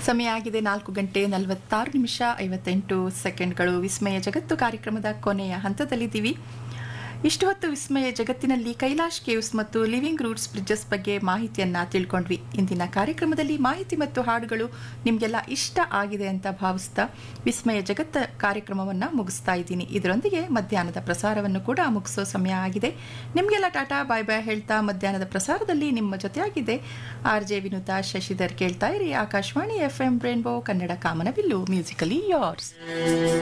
ಸಮಯ ಆಗಿದೆ ನಾಲ್ಕು ಗಂಟೆ ನಲವತ್ತಾರು ನಿಮಿಷ ಐವತ್ತೆಂಟು ಸೆಕೆಂಡ್ಗಳು ವಿಸ್ಮಯ ಜಗತ್ತು ಕಾರ್ಯಕ್ರಮದ ಕೊನೆಯ ಹಂತದಲ್ಲಿದ್ದೀವಿ ಇಷ್ಟು ಹೊತ್ತು ವಿಸ್ಮಯ ಜಗತ್ತಿನಲ್ಲಿ ಕೈಲಾಶ್ ಕೇವ್ಸ್ ಮತ್ತು ಲಿವಿಂಗ್ ರೂಟ್ಸ್ ಬ್ರಿಡ್ಜಸ್ ಬಗ್ಗೆ ಮಾಹಿತಿಯನ್ನ ತಿಳ್ಕೊಂಡ್ವಿ ಇಂದಿನ ಕಾರ್ಯಕ್ರಮದಲ್ಲಿ ಮಾಹಿತಿ ಮತ್ತು ಹಾಡುಗಳು ನಿಮಗೆಲ್ಲ ಇಷ್ಟ ಆಗಿದೆ ಅಂತ ಭಾವಿಸ್ತಾ ವಿಸ್ಮಯ ಜಗತ್ತ ಕಾರ್ಯಕ್ರಮವನ್ನ ಮುಗಿಸ್ತಾ ಇದ್ದೀನಿ ಇದರೊಂದಿಗೆ ಮಧ್ಯಾಹ್ನದ ಪ್ರಸಾರವನ್ನು ಕೂಡ ಮುಗಿಸೋ ಸಮಯ ಆಗಿದೆ ನಿಮಗೆಲ್ಲ ಟಾಟಾ ಬಾಯ್ ಬಾಯ್ ಹೇಳ್ತಾ ಮಧ್ಯಾಹ್ನದ ಪ್ರಸಾರದಲ್ಲಿ ನಿಮ್ಮ ಜೊತೆಯಾಗಿದೆ ಆರ್ ಜೆ ವಿನುತಾ ಶಶಿಧರ್ ಕೇಳ್ತಾ ಇರಿ Akashvani F M rainbow Kannada ಕಾಮನಬಿಲ್ಲು ಮ್ಯೂಸಿಕಲಿ ಯೋರ್ಸ್